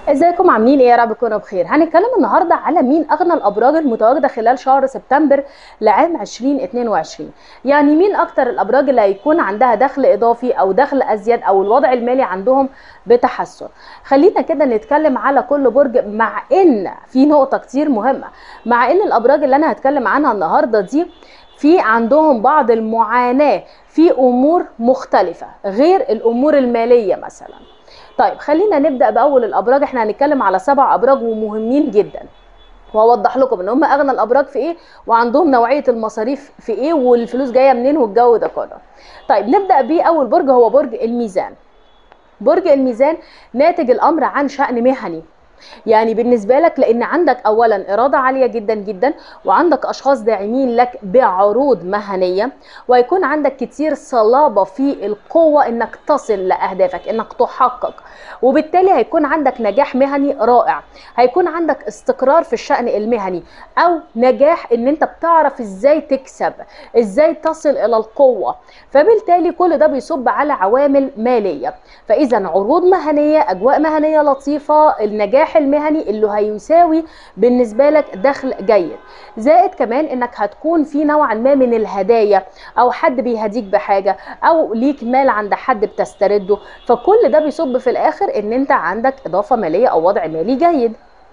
ازيكم عاملين ايه يا رب تكونوا بخير هنتكلم النهارده على مين اغنى الابراج المتواجده خلال شهر سبتمبر لعام 2022 يعني مين اكتر الابراج اللي هيكون عندها دخل اضافي او دخل ازيد او الوضع المالي عندهم بتحسن خلينا كده نتكلم على كل برج مع ان في نقطه كتير مهمه مع ان الابراج اللي انا هتكلم عنها النهارده دي في عندهم بعض المعاناه في امور مختلفه غير الامور الماليه مثلا طيب خلينا نبدا باول الابراج احنا هنتكلم على سبع ابراج ومهمين جدا وهوضح لكم ان هم اغنى الابراج في ايه وعندهم نوعيه المصاريف في ايه والفلوس جايه منين والجو ده كله طيب نبدا باول برج هو برج الميزان برج الميزان ناتج الامر عن شان مهني يعني بالنسبه لك لان عندك اولا اراده عاليه جدا جدا وعندك اشخاص داعمين لك بعروض مهنيه وهيكون عندك كتير صلابه في القوه انك تصل لاهدافك انك تحقق وبالتالي هيكون عندك نجاح مهني رائع هيكون عندك استقرار في الشان المهني او نجاح ان انت بتعرف ازاي تكسب ازاي تصل الى القوه فبالتالي كل ده بيصب على عوامل ماليه فاذا عروض مهنيه اجواء مهنيه لطيفه النجاح النجاح المهني اللي هيساوي بالنسبه لك دخل جيد زائد كمان انك هتكون في نوعا ما من الهدايا او حد بيهديك بحاجه او ليك مال عند حد بتسترده فكل ده بيصب في الاخر ان انت عندك اضافه ماليه او وضع مالي جيد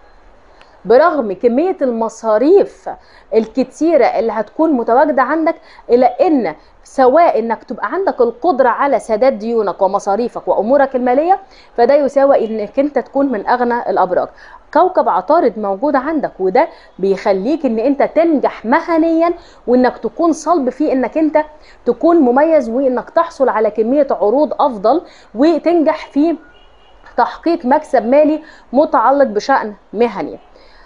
برغم كمية المصاريف الكتيرة اللي هتكون متواجدة عندك إلى إن سواء انك تبقى عندك القدره على سداد ديونك ومصاريفك وامورك الماليه فده يساوي انك انت تكون من اغنى الابراج كوكب عطارد موجود عندك وده بيخليك ان انت تنجح مهنيا وانك تكون صلب في انك انت تكون مميز وانك تحصل على كميه عروض افضل وتنجح في تحقيق مكسب مالي متعلق بشان مهني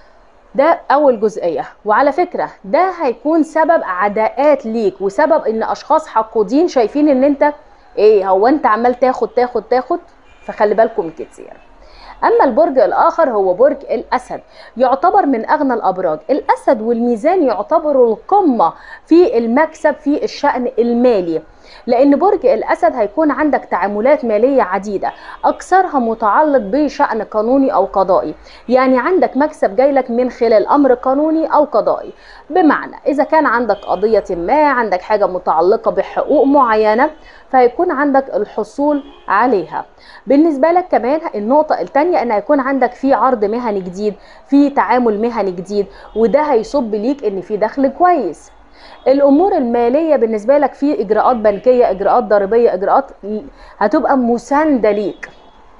ده اول جزئيه وعلى فكره ده هيكون سبب عداءات ليك وسبب ان اشخاص حقودين شايفين ان انت ايه هو انت عمال تاخد تاخد تاخد فخلي بالكم كتير اما البرج الاخر هو برج الاسد يعتبر من اغنى الابراج الاسد والميزان يعتبروا القمه في المكسب في الشان المالي لان برج الاسد هيكون عندك تعاملات ماليه عديده اكثرها متعلق بشان قانوني او قضائي يعني عندك مكسب جاي لك من خلال امر قانوني او قضائي بمعنى اذا كان عندك قضيه ما عندك حاجه متعلقه بحقوق معينه فهيكون عندك الحصول عليها بالنسبة لك كمان النقطة التانية ان هيكون عندك في عرض مهني جديد في تعامل مهني جديد وده هيصب ليك ان في دخل كويس الامور الماليه بالنسبه لك في اجراءات بنكيه اجراءات ضريبيه اجراءات هتبقى مسانده ليك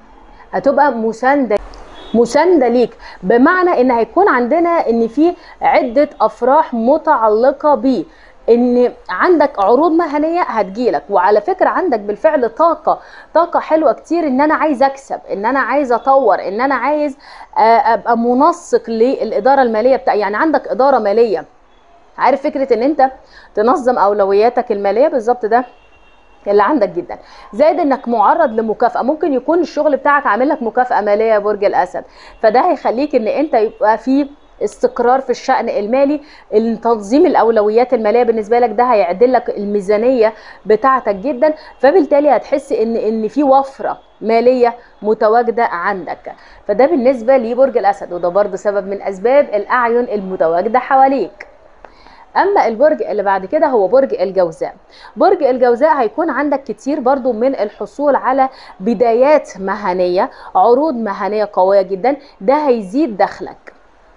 هتبقى مسانده مسانده ليك بمعنى ان هيكون عندنا ان في عده افراح متعلقه بيه ان عندك عروض مهنيه هتجيلك وعلى فكره عندك بالفعل طاقه طاقه حلوه كتير ان انا عايز اكسب ان انا عايز اطور ان انا عايز ابقى منسق للاداره الماليه بتاع يعني عندك اداره ماليه عارف فكره ان انت تنظم اولوياتك الماليه بالظبط ده اللي عندك جدا زائد انك معرض لمكافاه ممكن يكون الشغل بتاعك عامل لك مكافاه ماليه يا برج الاسد فده هيخليك ان انت يبقى في استقرار في الشأن المالي تنظيم الأولويات المالية بالنسبة لك ده هيعدل لك الميزانية بتاعتك جدا فبالتالي هتحس إن إن في وفرة مالية متواجدة عندك فده بالنسبة لبرج الأسد وده برضه سبب من أسباب الأعين المتواجدة حواليك اما البرج اللي بعد كده هو برج الجوزاء برج الجوزاء هيكون عندك كتير برضو من الحصول على بدايات مهنية عروض مهنية قوية جدا ده هيزيد دخلك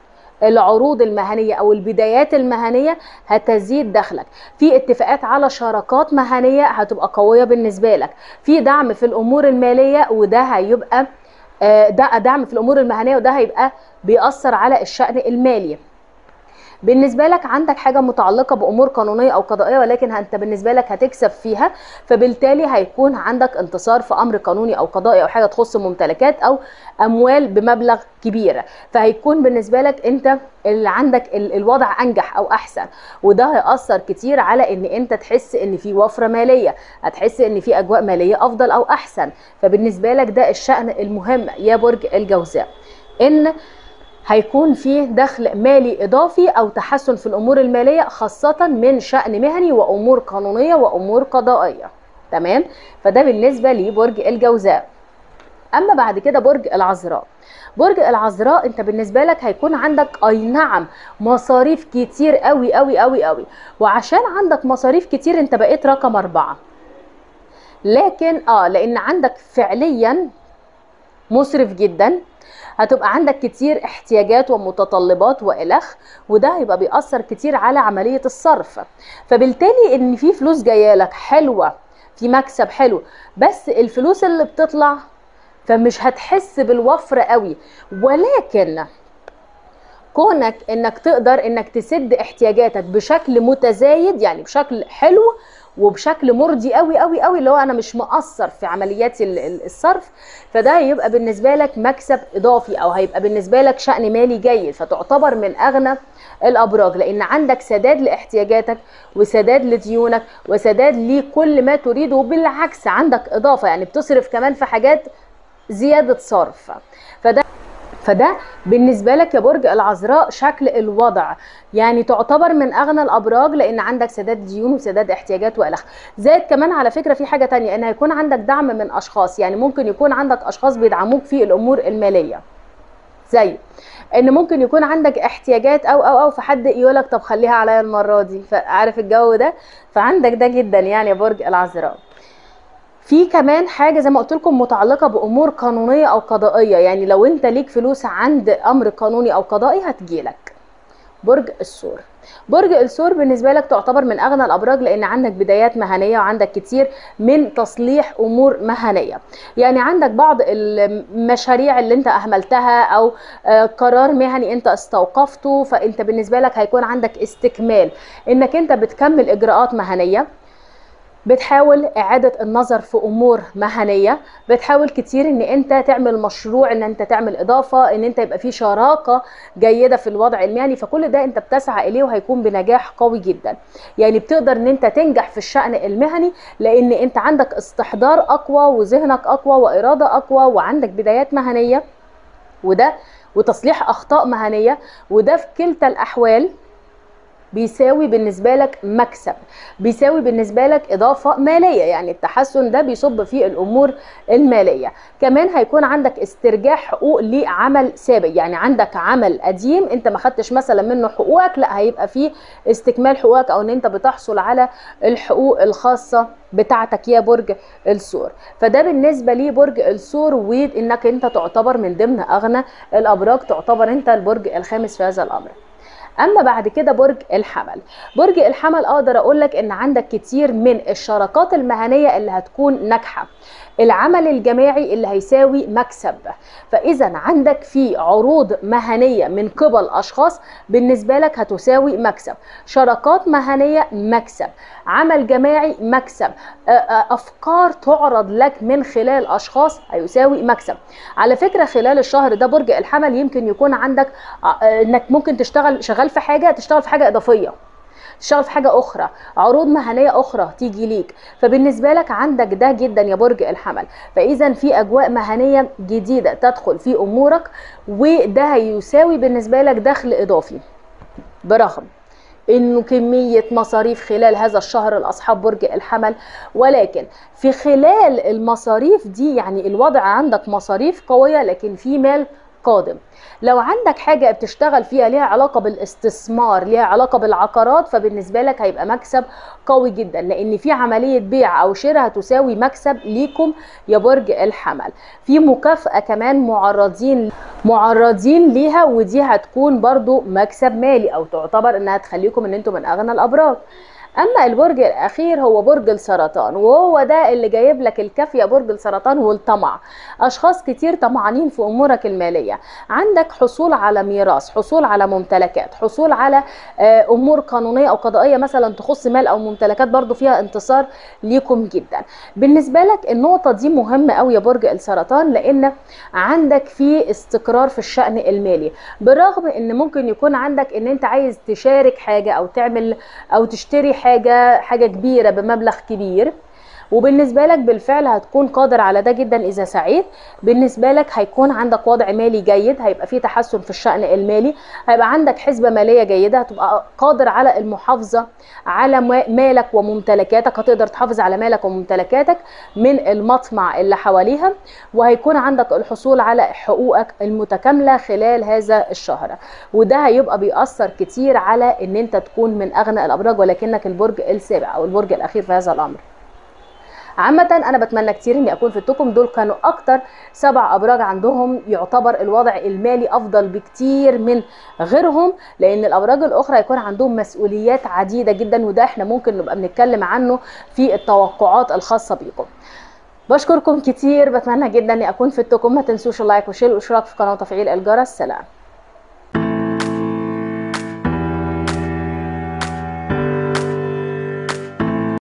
العروض المهنية أو البدايات المهنية هتزيد دخلك في اتفاقات على شراكات مهنية هتبقى قوية بالنسبة لك في دعم في الأمور المالية وده هيبقى ده دعم في الأمور المهنية وده هيبقى بيأثر على الشأن المالي بالنسبه لك عندك حاجه متعلقه بامور قانونيه او قضائيه ولكن انت بالنسبه لك هتكسب فيها فبالتالي هيكون عندك انتصار في امر قانوني او قضائي او حاجه تخص ممتلكات او اموال بمبلغ كبير فهيكون بالنسبه لك انت اللي عندك الوضع انجح او احسن وده هياثر كتير على ان انت تحس ان في وفره ماليه هتحس ان في اجواء ماليه افضل او احسن فبالنسبه لك ده الشان المهم يا برج الجوزاء ان هيكون فيه دخل مالي اضافي او تحسن في الامور الماليه خاصه من شان مهني وامور قانونيه وامور قضائيه تمام فده بالنسبه لبرج الجوزاء اما بعد كده برج العذراء برج العذراء انت بالنسبه لك هيكون عندك اي نعم مصاريف كتير قوي قوي قوي قوي وعشان عندك مصاريف كتير انت بقيت رقم أربعة لكن اه لان عندك فعليا مسرف جدا هتبقى عندك كتير احتياجات ومتطلبات والخ وده هيبقى بيأثر كتير على عملية الصرف فبالتالي ان في فلوس جايه لك حلوة في مكسب حلو بس الفلوس اللي بتطلع فمش هتحس بالوفر قوي ولكن كونك انك تقدر انك تسد احتياجاتك بشكل متزايد يعني بشكل حلو وبشكل مرضي قوي قوي قوي اللي هو انا مش مقصر في عمليات الصرف فده هيبقى بالنسبه لك مكسب اضافي او هيبقى بالنسبه لك شأن مالي جيد فتعتبر من اغنى الابراج لان عندك سداد لاحتياجاتك وسداد لديونك وسداد لكل ما تريده وبالعكس عندك اضافه يعني بتصرف كمان في حاجات زياده صرف فده فده بالنسبة لك يا برج العذراء شكل الوضع يعني تعتبر من أغنى الأبراج لأن عندك سداد ديون وسداد احتياجات وإلخ زائد كمان على فكرة في حاجة تانية إن هيكون عندك دعم من أشخاص يعني ممكن يكون عندك أشخاص بيدعموك في الأمور المالية زي ان ممكن يكون عندك احتياجات او او او فحد يقولك طب خليها عليا المره دي فعارف الجو ده فعندك ده جدا يعني يا برج العذراء في كمان حاجه زي ما قلت لكم متعلقه بامور قانونيه او قضائيه يعني لو انت ليك فلوس عند امر قانوني او قضائي هتجيلك برج الثور برج الثور بالنسبه لك تعتبر من اغنى الابراج لان عندك بدايات مهنيه وعندك كتير من تصليح امور مهنيه يعني عندك بعض المشاريع اللي انت اهملتها او قرار مهني انت استوقفته فانت بالنسبه لك هيكون عندك استكمال انك انت بتكمل اجراءات مهنيه بتحاول اعاده النظر في امور مهنيه بتحاول كتير ان انت تعمل مشروع ان انت تعمل اضافه ان انت يبقى في شراكه جيده في الوضع المهني فكل ده انت بتسعى اليه وهيكون بنجاح قوي جدا يعني بتقدر ان انت تنجح في الشان المهني لان انت عندك استحضار اقوى وذهنك اقوى واراده اقوى وعندك بدايات مهنيه وده وتصليح اخطاء مهنيه وده في كلتا الاحوال بيساوي بالنسبة لك مكسب بيساوي بالنسبة لك إضافة مالية يعني التحسن ده بيصب في الأمور المالية كمان هيكون عندك استرجاع حقوق لعمل سابق يعني عندك عمل قديم انت ما خدتش مثلا منه حقوقك لا هيبقى فيه استكمال حقوقك او ان انت بتحصل على الحقوق الخاصة بتاعتك يا برج الثور فده بالنسبة لي برج الثور وانك انت تعتبر من ضمن اغنى الابراج تعتبر انت البرج الخامس في هذا الامر اما بعد كده برج الحمل برج الحمل اقدر اقول لك ان عندك كتير من الشراكات المهنيه اللي هتكون ناجحه العمل الجماعي اللي هيساوي مكسب فاذا عندك في عروض مهنيه من قبل اشخاص بالنسبه لك هتساوي مكسب شراكات مهنيه مكسب عمل جماعي مكسب افكار تعرض لك من خلال اشخاص هيساوي مكسب على فكره خلال الشهر ده برج الحمل يمكن يكون عندك انك ممكن تشتغل شغال في حاجه تشتغل في حاجه اضافيه تشتغل في حاجة أخرى عروض مهنية أخرى تيجي ليك فبالنسبة لك عندك ده جدا يا برج الحمل فإذا في أجواء مهنية جديدة تدخل في أمورك وده هيساوي بالنسبة لك دخل إضافي برغم انه كميه مصاريف خلال هذا الشهر لاصحاب برج الحمل ولكن في خلال المصاريف دي يعني الوضع عندك مصاريف قويه لكن في مال قادم لو عندك حاجة بتشتغل فيها ليها علاقة بالاستثمار ليها علاقة بالعقارات فبالنسبة لك هيبقى مكسب قوي جدا لان في عملية بيع او شراء هتساوي مكسب ليكم يا برج الحمل في مكافأة كمان معرضين معرضين ليها ودي هتكون برضو مكسب مالي او تعتبر انها تخليكم ان انتم من اغنى الابراج اما البرج الاخير هو برج السرطان وهو ده اللي جايب لك الكف يا برج السرطان والطمع اشخاص كتير طمعانين في امورك الماليه عندك حصول على ميراث حصول على ممتلكات حصول على امور قانونيه او قضائيه مثلا تخص مال او ممتلكات برضو فيها انتصار ليكم جدا بالنسبه لك النقطه دي مهمه قوي يا برج السرطان لان عندك في استقرار في الشان المالي برغم ان ممكن يكون عندك ان انت عايز تشارك حاجه او تعمل او تشتري حاجه حاجه كبيره بمبلغ كبير وبالنسبه لك بالفعل هتكون قادر على ده جدا اذا سعيت بالنسبه لك هيكون عندك وضع مالي جيد هيبقى في تحسن في الشان المالي هيبقى عندك حسبه ماليه جيده هتبقى قادر على المحافظه على مالك وممتلكاتك هتقدر تحافظ على مالك وممتلكاتك من المطمع اللي حواليها وهيكون عندك الحصول على حقوقك المتكامله خلال هذا الشهر وده هيبقى بيأثر كتير على ان انت تكون من اغنى الابراج ولكنك البرج السابع او البرج الاخير في هذا الامر عامة أنا بتمنى كتير إني أكون فدتكم دول كانوا أكتر سبع أبراج عندهم يعتبر الوضع المالي أفضل بكتير من غيرهم لأن الأبراج الأخرى يكون عندهم مسؤوليات عديدة جدا وده إحنا ممكن نبقى بنتكلم عنه في التوقعات الخاصة بيكم بشكركم كتير بتمنى جدا اني اكون فدتكم ما تنسوش اللايك والشير والاشتراك في القناه وتفعيل الجرس سلام